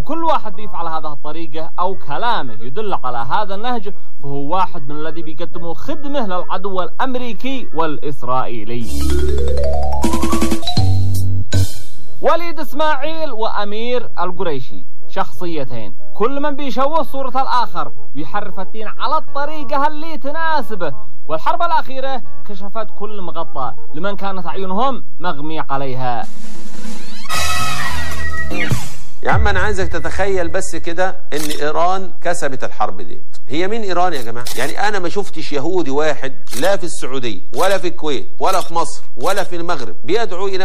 وكل واحد بيفعل هذه الطريقة أو كلامه يدل على هذا النهج فهو واحد من الذي بيقدموا خدمة للعدو الأمريكي والإسرائيلي وليد إسماعيل وأمير القريشي شخصيتين كل من بيشوه صورة الآخر ويحرف الدين على الطريقة اللي تناسبه والحرب الأخيرة كشفت كل مغطى لمن كانت أعينهم مغمية عليها يا عم انا عايزك تتخيل بس كده ان ايران كسبت الحرب ديت هي مين ايران يا جماعه يعني انا ما شفتش يهودي واحد لا في السعوديه ولا في الكويت ولا في مصر ولا في المغرب بيدعو الى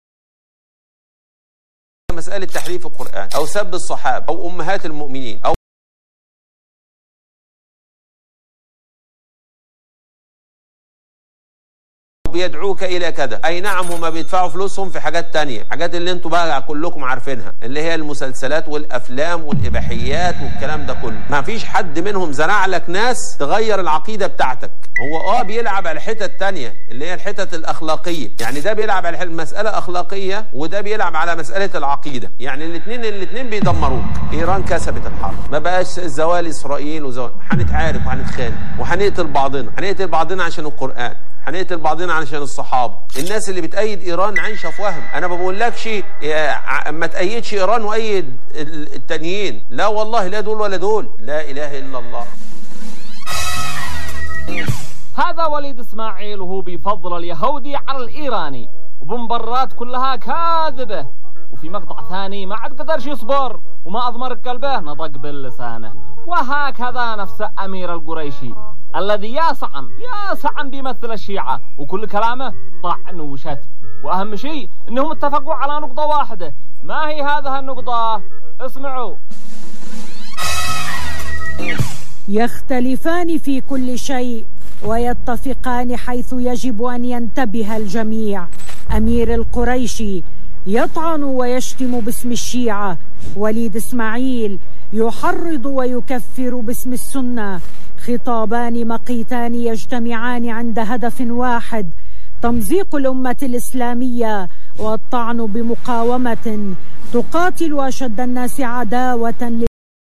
مساله تحريف القران او سب الصحابه او امهات المؤمنين او بيدعوك الى كذا اي نعم هما بيدفعوا فلوسهم في حاجات تانية حاجات اللي انتوا بقى كلكم عارفينها اللي هي المسلسلات والافلام والاباحيات والكلام ده كله ما فيش حد منهم زرع لك ناس تغير العقيدة بتاعتك هو اه بيلعب على الحتت تانية اللي هي الحتت الاخلاقية يعني ده بيلعب على مسألة اخلاقية وده بيلعب على مسألة العقيدة يعني الاثنين الاثنين بيدمروك ايران كسبت الحرب ما بقاش زوال اسرائيل وزوال هنتعارك وهنتخانق وهنقتل بعضنا هنقتل بعضنا عشان القرآن هنقتل بعضنا علشان الصحابه الناس اللي بتأيد ايران عايشه في وهم انا ما بقولكش ما تأيدش ايران وايد التانيين لا والله لا دول ولا دول لا اله الا الله هذا وليد اسماعيل وهو بيفضل اليهودي على الايراني وبمبرات كلها كاذبه وفي مقطع ثاني ما عاد قدرش يصبر وما أضمر قلبه نطق باللسانه وهكذا نفس أمير القريشي الذي يا صعم يا صعم بيمثل الشيعة وكل كلامه طعن وشتم وأهم شيء أنهم اتفقوا على نقطة واحدة ما هي هذه النقطة اسمعوا يختلفان في كل شيء ويتفقان حيث يجب أن ينتبه الجميع أمير القريشي يطعن ويشتم باسم الشيعة وليد إسماعيل يحرض ويكفر باسم السنة خطابان مقيتان يجتمعان عند هدف واحد تمزيق الأمة الإسلامية والطعن بمقاومة تقاتل أشد الناس عداوة